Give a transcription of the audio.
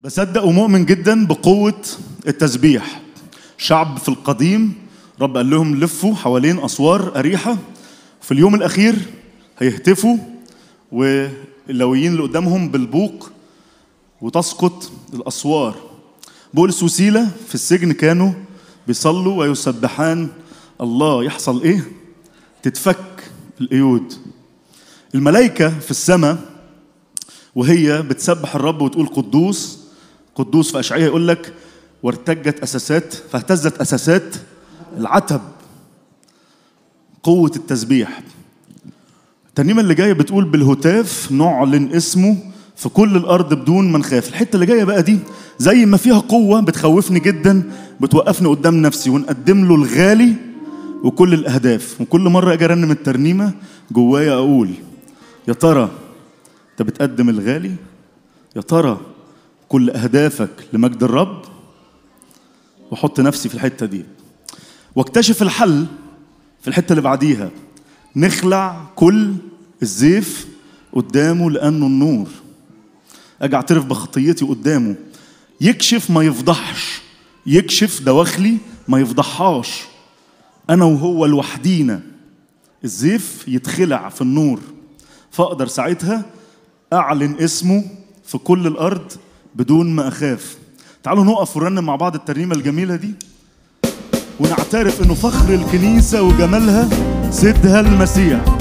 بصدق ومؤمن جدا بقوة التسبيح شعب في القديم رب قال لهم لفوا حوالين أسوار أريحة في اليوم الأخير هيهتفوا واللويين اللي قدامهم بالبوق وتسقط الأسوار بولس وسيلة في السجن كانوا بيصلوا ويسبحان الله يحصل إيه؟ تتفك القيود الملائكة في السماء وهي بتسبح الرب وتقول قدوس قدوس في أشعية يقول لك وارتجت أساسات فاهتزت أساسات العتب قوة التسبيح الترنيمة اللي جاية بتقول بالهتاف نعلن اسمه في كل الأرض بدون ما نخاف الحتة اللي جاية بقى دي زي ما فيها قوة بتخوفني جدا بتوقفني قدام نفسي ونقدم له الغالي وكل الأهداف وكل مرة أجي أرنم الترنيمة جوايا أقول يا ترى أنت بتقدم الغالي يا ترى كل أهدافك لمجد الرب وأحط نفسي في الحتة دي واكتشف الحل في الحتة اللي بعديها نخلع كل الزيف قدامه لأنه النور أجي أعترف بخطيتي قدامه يكشف ما يفضحش يكشف دواخلي ما يفضحهاش أنا وهو لوحدينا الزيف يتخلع في النور فأقدر ساعتها أعلن اسمه في كل الأرض بدون ما أخاف تعالوا نقف ونرنم مع بعض الترنيمة الجميلة دي ونعترف إنه فخر الكنيسة وجمالها سيدها المسيح